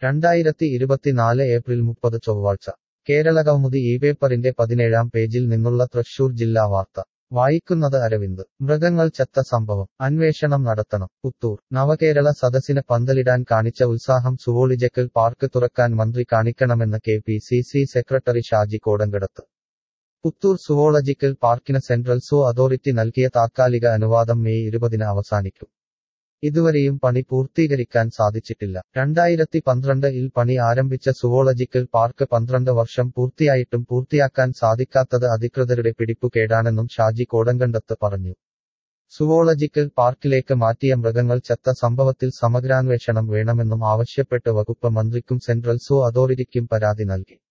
രണ്ടായിരത്തി ഇരുപത്തിനാല് ഏപ്രിൽ മുപ്പത് ചൊവ്വാഴ്ച കേരളകൗമുദി ഈ പേപ്പറിന്റെ പതിനേഴാം പേജിൽ നിന്നുള്ള തൃശൂർ ജില്ലാ വാർത്ത വായിക്കുന്നത് അരവിന്ദ് മൃഗങ്ങൾ ചത്ത സംഭവം അന്വേഷണം നടത്തണം പുത്തൂർ നവകേരള സദസ്സിന് പന്തലിടാൻ കാണിച്ച ഉത്സാഹം സുവോളിജക്കൽ പാർക്ക് തുറക്കാൻ മന്ത്രി കാണിക്കണമെന്ന് K P C C secretary Shaji Kodankadath Puthur zoological പാർക്കിന് സെൻട്രൽ സൂ അതോറിറ്റി നൽകിയ താത്കാലിക അനുവാദം മെയ് ഇരുപതിന് അവസാനിക്കും ഇതുവരെയും പണി പൂർത്തീകരിക്കാൻ സാധിച്ചിട്ടില്ല രണ്ടായിരത്തി പന്ത്രണ്ട് ഇൽ പണി ആരംഭിച്ച സുവോളജിക്കൽ പാർക്ക് പന്ത്രണ്ട് വർഷം പൂർത്തിയായിട്ടും പൂർത്തിയാക്കാൻ സാധിക്കാത്തത് അധികൃതരുടെ പിടിപ്പുകേടാണെന്നും ഷാജി കോടങ്കണ്ടത്ത് പറഞ്ഞു സുവോളജിക്കൽ പാർക്കിലേക്ക് മാറ്റിയ മൃഗങ്ങൾ ചത്ത സംഭവത്തിൽ സമഗ്രാന്വേഷണം വേണമെന്നും ആവശ്യപ്പെട്ട് വകുപ്പ് മന്ത്രിക്കും സെൻട്രൽ സൂ അതോറിറ്റിക്കും പരാതി നൽകി